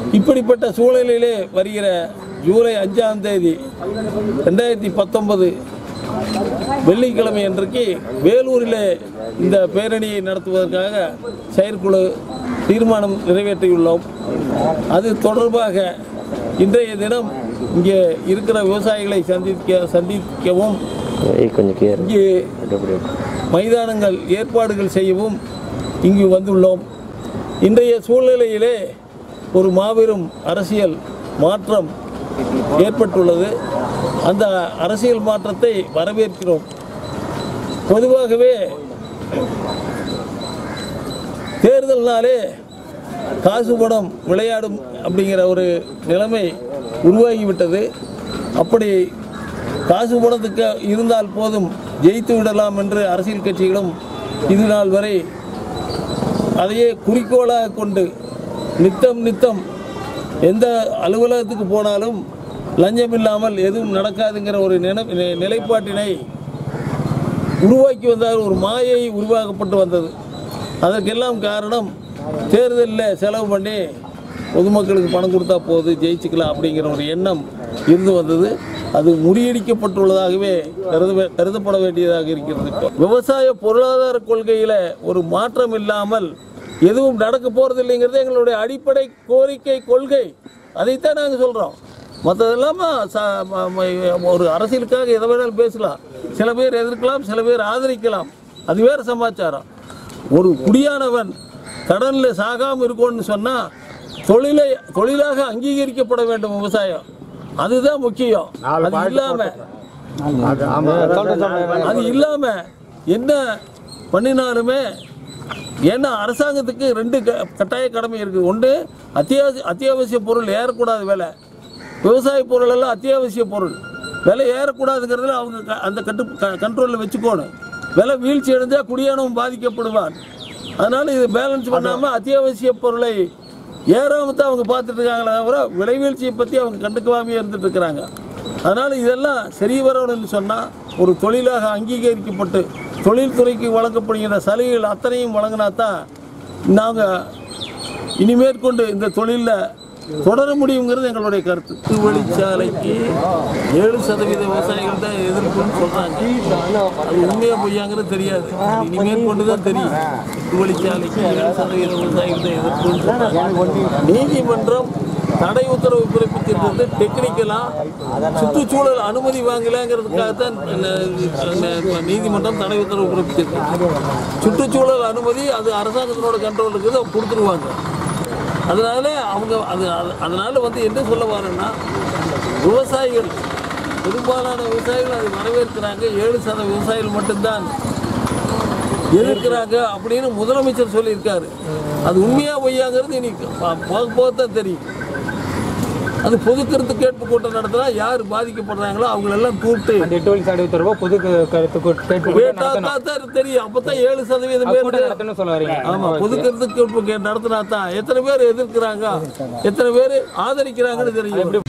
இப்படிப்பட்ட சூழலிலே வருகிற ஜூலை அஞ்சாம் தேதி ரெண்டாயிரத்தி பத்தொன்பது வெள்ளிக்கிழமை அன்றைக்கு வேலூரிலே இந்த பேரணியை நடத்துவதற்காக செயற்குழு தீர்மானம் நிறைவேற்றியுள்ளோம் அது தொடர்பாக இன்றைய தினம் இங்கே இருக்கிற விவசாயிகளை சந்திக்க சந்திக்கவும் ஏய், கொஞ்சம் கிளியர் இங்கே அப்படி மைதானங்கள் ஏற்பாடுகள் செய்யவும் இங்கு வந்துள்ளோம் இன்றைய சூழ்நிலையிலே ஒரு மாபெரும் அரசியல் மாற்றம் ஏற்பட்டுள்ளது அந்த அரசியல் மாற்றத்தை வரவேற்கிறோம் பொதுவாகவே தேர்தல்னாலே காசு பணம் விளையாடும் அப்படிங்கிற ஒரு நிலைமை உருவாகிவிட்டது அப்படி காசு பணத்துக்கு இருந்தால் போதும் ஜெயித்து விடலாம் என்று அரசியல் கட்சிகளும் இது நாள் வரை அதையே குறிக்கோளாக கொண்டு நித்தம் நித்தம் எந்த அலுவலகத்துக்கு போனாலும் லஞ்சம் இல்லாமல் எதுவும் நடக்காதுங்கிற ஒரு நினை நி- நிலைப்பாட்டினை உருவாக்கி வந்தால் ஒரு மாயை உருவாக்கப்பட்டு வந்தது அதற்கெல்லாம் காரணம் தேர்தலில் செலவு பண்ணி பொதுமக்களுக்கு பணம் கொடுத்தா போது ஜெயிச்சுக்கலாம் அப்படிங்கிற ஒரு எண்ணம் இருந்து வந்தது அது முறியடிக்கப்பட்டுள்ளதாகவே கருத கருதப்பட வேண்டியதாக இருக்கிறது விவசாய பொருளாதார கொள்கையில் ஒரு மாற்றம் இல்லாமல் எதுவும் நடக்க போகிறது இல்லைங்கிறது எங்களுடைய அடிப்படை கோரிக்கை கொள்கை அதைத்தான் நாங்கள் சொல்கிறோம் மற்றதெல்லாம் ச- ம- ம- ஒரு அரசியலுக்காக எதை வேணாலும் பேசலாம் சில பேர் எதிர்க்கலாம் சில பேர் ஆதரிக்கலாம் அது வேறு சமாச்சாரம் ஒரு குடியானவன் கடனில் சாகாமல் இருக்கணும்னு சொன்னால் தொழிலை தொழிலாக அங்கீகரிக்கப்பட வேண்டும் விவசாயம் அதுதான் முக்கியம் அது இல்லாமல் அது இல்லாம என்ன பண்ணினாலுமே ஏன்னா அரசாங்கத்துக்கு ரெண்டு க- கட்டாய கடமை இருக்குது ஒன்று அத்தியாவசிய அத்தியாவசிய பொருள் ஏறக்கூடாது விலை விவசாய பொருள் எல்லாம் அத்தியாவசிய பொருள் விலை ஏறக்கூடாதுங்கிறதுல அவங்க க- அந்த கட்டு கண்ட்ரோலில் வச்சுக்கோணும் விலை வீழ்ச்சி அடைஞ்சால் குடியானவன் பாதிக்கப்படுவான் அதனால இது பேலன்ஸ் பண்ணாமல் அத்தியாவசிய பொருளை ஏறாம தான் அவங்க பார்த்துட்டு இருக்காங்களே தவிர விலை வீழ்ச்சியை பற்றி அவங்க கண்டுக்காமே இருந்துட்டு இருக்கிறாங்க அதனால் இதெல்லாம் சரி வரணும்னு சொன்னால் ஒரு தொழிலாக அங்கீகரிக்கப்பட்டு தொழில்துறைக்கு வழங்கப்படுகிற சலுகைகள் அத்தனையும் வழங்கினா தான் நாங்கள் இனிமேற்கொண்டு இந்த தொழிலில் தொடர முடியுங்கிறது எங்களுடைய கருத்து எட்டு வழிச்சாலைக்கு ஏழு சதவீத விவசாயிகள் தான் எதிர்ப்புன்னு சொல்கிறாங்க அது உண்மையா பொய்யாங்கிறது தெரியாது அது இனிமேற்கொண்டு தான் தெரியும் எட்டு வழிச்சாலைக்கு ஏழு சதவீத விவசாயிகள் தான் எதிர்ப்புன்னு சொல்கிறாங்க நீதிமன்றம் தடை உத்தரவு பிறப்பித்திருக்கிறது டெக்னிக்கலாக சுற்றுச்சூழல் அனுமதி வாங்கலைங்கிறதுக்காக தான் நீதிமன்றம் தடை உத்தரவு பிறப்பித்திருக்கு சுற்றுச்சூழல் அனுமதி அது அரசாங்கத்தினோட கண்ட்ரோல் இருக்குது அவங்க கொடுத்துருவாங்க அதனால அவங்க அது அது- அதனால வந்து என்ன சொல்ல வரேன்னா விவசாயிகள் பெரும்பாலான விவசாயிகள் அதை வரவேற்கிறாங்க ஏழு சத விவசாயிகள் மட்டும்தான் எதிர்க்கிறாங்க அப்படின்னு முதலமைச்சர் சொல்லியிருக்காரு அது உண்மையா பொய்யாங்கிறது இன்னைக்கு பா- போக போக தான் தெரியும் அது பொது கருத்து கேட்பு கூட்டம் நடத்தினா யார் பாதிக்கப்படுறாங்களோ அவங்களெல்லாம் கூப்பிட்டு அந்த எட்டு வழி சாலை உத்தரவை பொது க- கருத்து கூ- கேட்பு கூட்டம் கேட்டா நடத்தணும். தான் தெரியும் அப்பதான் ஏழு சதவீதம் அது பேர் கூட்டம் நடத்தணும்னு சொல்ல வரீங்க ஆமா பொது கருத்து கேட்பு கே- நடத்தினா தான் எத்தனை பேர் எதிர்க்கிறாங்க எத்தனை பேர் ஆதரிக்கிறாங்கன்னு தெரியும்